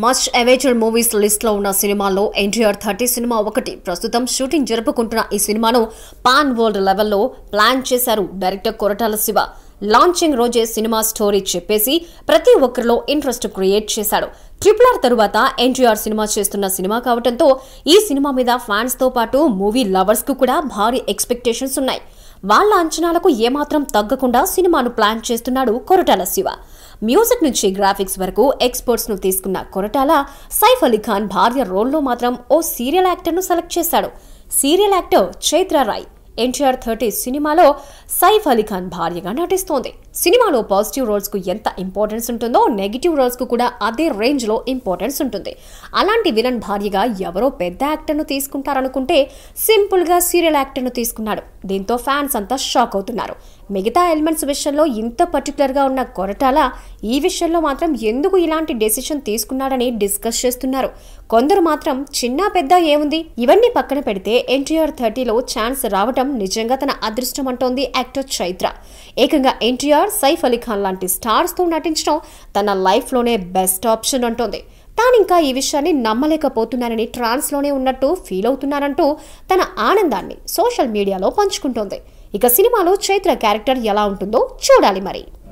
must awaited movies list లో ఉన్న సినిమాల్లో ఎన్టీఆర్ థర్టీ సినిమా ఒకటి ప్రస్తుతం షూటింగ్ జరుపుకుంటున్న ఈ సినిమాను పాన్ వరల్డ్ లెవెల్లో ప్లాన్ చేశారు డైరెక్టర్ కొరటాల శివ లాంచింగ్ రోజే సినిమా స్టోరీ చెప్పేసి ప్రతి ఒక్కరిలో ఇంట్రెస్ట్ క్రియేట్ చేశాడు ట్రిపుల్ ఆర్ తరువాత ఎన్టీఆర్ సినిమా చేస్తున్న సినిమా కావడంతో ఈ సినిమా మీద ఫ్యాన్స్ తో పాటు మూవీ లవర్స్ కు కూడా భారీ ఎక్స్పెక్టేషన్స్ ఉన్నాయి వాళ్ళ అంచనాలకు ఏమాత్రం తగ్గకుండా సినిమాను ప్లాన్ చేస్తున్నాడు కొరటాల శివ మ్యూజిక్ నుంచి గ్రాఫిక్స్ వరకు ఎక్స్పర్ట్స్ ను తీసుకున్న కొరటాల సైఫ్ అలీ ఖాన్ భార్య రోల్లో మాత్రం ఓ సీరియల్ యాక్టర్ ను సెలెక్ట్ చేశాడు serial actor Chaitra Rai NTR thirty సినిమాలో సైఫ్ అలీ ఖాన్ భార్యగా నటిస్తోంది సినిమాలో పాజిటివ్ రోల్స్ కు ఎంత ఇంపార్టెన్స్ ఉంటుందో నెగిటివ్ రోల్స్ కు కూడా అదే రేంజ్ లో ఇంపార్టెన్స్ ఉంటుంది అలాంటి విలన్ భార్యగా ఎవరో పెద్ద యాక్టర్ ను తీసుకుంటారనుకుంటే సింపుల్ గా సీరియల్ యాక్టర్ ను తీసుకున్నాడు దీంతో ఫ్యాన్స్ అంతా షాక్ అవుతున్నారు మిగతా ఎలిమెంట్స్ విషయంలో ఇంత పర్టికులర్ గా ఉన్న కొరటాల ఈ విషయంలో మాత్రం ఎందుకు ఇలాంటి డెసిషన్ తీసుకున్నాడని డిస్కస్ చేస్తున్నారు కొందరు మాత్రం చిన్న పెద్ద ఏముంది ఇవన్నీ పక్కన పెడితే ఎన్టీఆర్ థర్టీలో ఛాన్స్ రావటం నిజంగా తన అదృష్టం అంటోంది యాక్టర్ చైత్ర ఏకంగా ఎన్టీఆర్ సైఫ్ అలీ ఖాన్ లాంటి స్టార్స్ తో నటించడం తన లైఫ్ లోనే బెస్ట్ ఆప్షన్ అంటోంది తానింకా ఈ విషయాన్ని నమ్మలేకపోతున్నానని ట్రాన్స్ లోనే ఉన్నట్టు ఫీల్ అవుతున్నానంటూ తన ఆనందాన్ని సోషల్ మీడియాలో పంచుకుంటోంది ఇక సినిమాలో చైత్ర క్యారెక్టర్ ఎలా ఉంటుందో చూడాలి మరి